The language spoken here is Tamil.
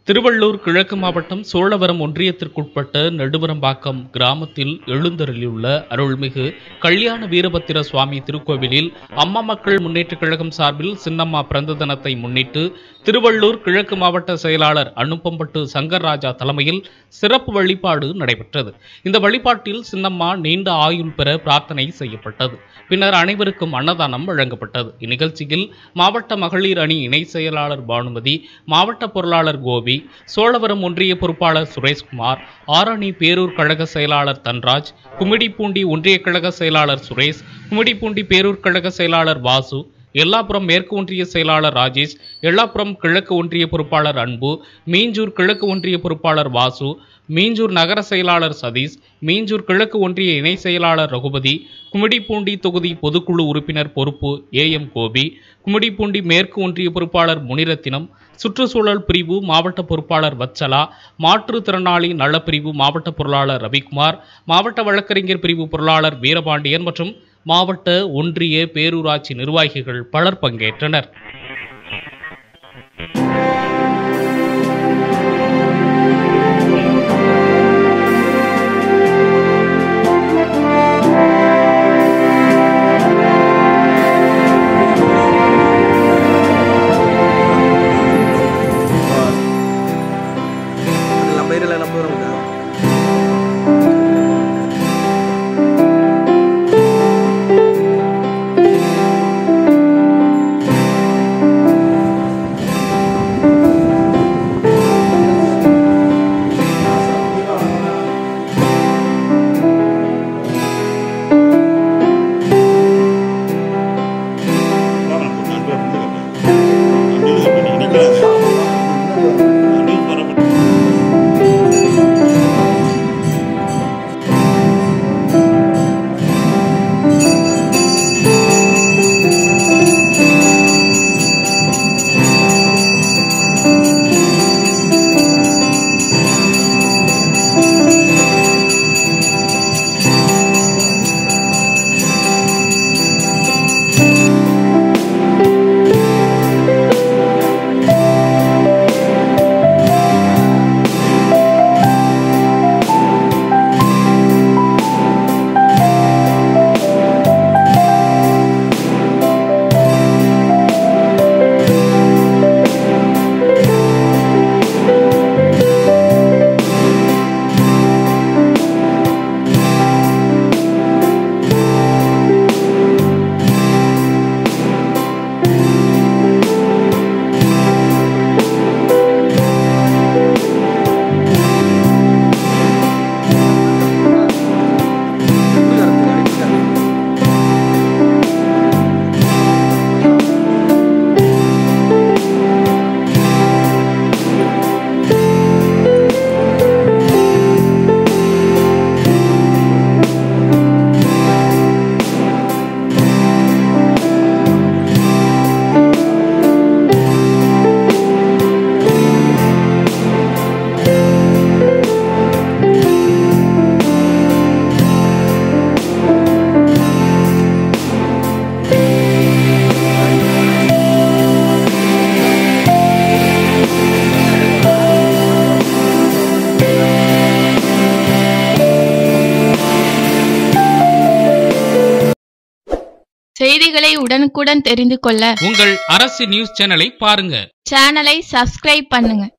திருவள்ளூர் கிழக்கு மாவட்டம் சோழவரம் ஒன்றியத்திற்குட்பட்ட நெடுவரம்பாக்கம் கிராமத்தில் எழுந்தருளியுள்ள அருள்மிகு கல்யாண வீரபத்திர சுவாமி திருக்கோவிலில் அம்மா மக்கள் முன்னேற்றக் கழகம் சார்பில் சின்னம்மா பிறந்த தினத்தை முன்னிட்டு திருவள்ளூர் கிழக்கு மாவட்ட செயலாளர் அனுப்பம்பட்டு சங்கர்ராஜா தலைமையில் சிறப்பு வழிபாடு நடைபெற்றது இந்த வழிபாட்டில் சின்னம்மா நீண்ட ஆயுள் பெற பிரார்த்தனை செய்யப்பட்டது பின்னர் அனைவருக்கும் அன்னதானம் வழங்கப்பட்டது இந்நிகழ்ச்சியில் மாவட்ட மகளிர் அணி இணை செயலாளர் பானுமதி மாவட்ட பொருளாளர் கோபி சோழவரம் ஒன்றிய பொறுப்பாளர் சுரேஷ்குமார் ஆரணி பேரூர் கழக செயலாளர் தன்ராஜ் கும்மிடிப்பூண்டி ஒன்றிய கழக செயலாளர் சுரேஷ் கும்மிடிப்பூண்டி பேரூர் கழக செயலாளர் வாசு எல்லாப்புறம் மேற்கு ஒன்றிய செயலாளர் ராஜேஷ் எல்லாப்புறம் கிழக்கு ஒன்றிய பொறுப்பாளர் அன்பு மீஞ்சூர் கிழக்கு ஒன்றிய பொறுப்பாளர் வாசு மீஞ்சூர் நகர செயலாளர் சதீஷ் மீஞ்சூர் கிழக்கு ஒன்றிய இணை செயலாளர் ரகுபதி கும்மிடிப்பூண்டி தொகுதி பொதுக்குழு உறுப்பினர் பொறுப்பு ஏ எம் கோபி கும்மிடிப்பூண்டி மேற்கு ஒன்றிய பொறுப்பாளர் முனிரத்தினம் சுற்றுச்சூழல் பிரிவு மாவட்ட பொறுப்பாளர் வத்சலா மாற்றுத்திறனாளி நலப்பிரிவு மாவட்ட பொருளாளர் ரவிக்குமார் மாவட்ட வழக்கறிஞர் பிரிவு பொருளாளர் வீரபாண்டியன் மற்றும் மாவட்ட ஒன்றிய பேரூராட்சி நிர்வாகிகள் பலர் பங்கேற்றனர் அது நம்ம ஏரியாவில் நம்ம வரோம்ல செய்திகளை உடனுக்குடன் தெரிந்து கொள்ள உங்கள் அரசு நியூஸ் சேனலை பாருங்க சேனலை சப்ஸ்கிரைப் பண்ணுங்க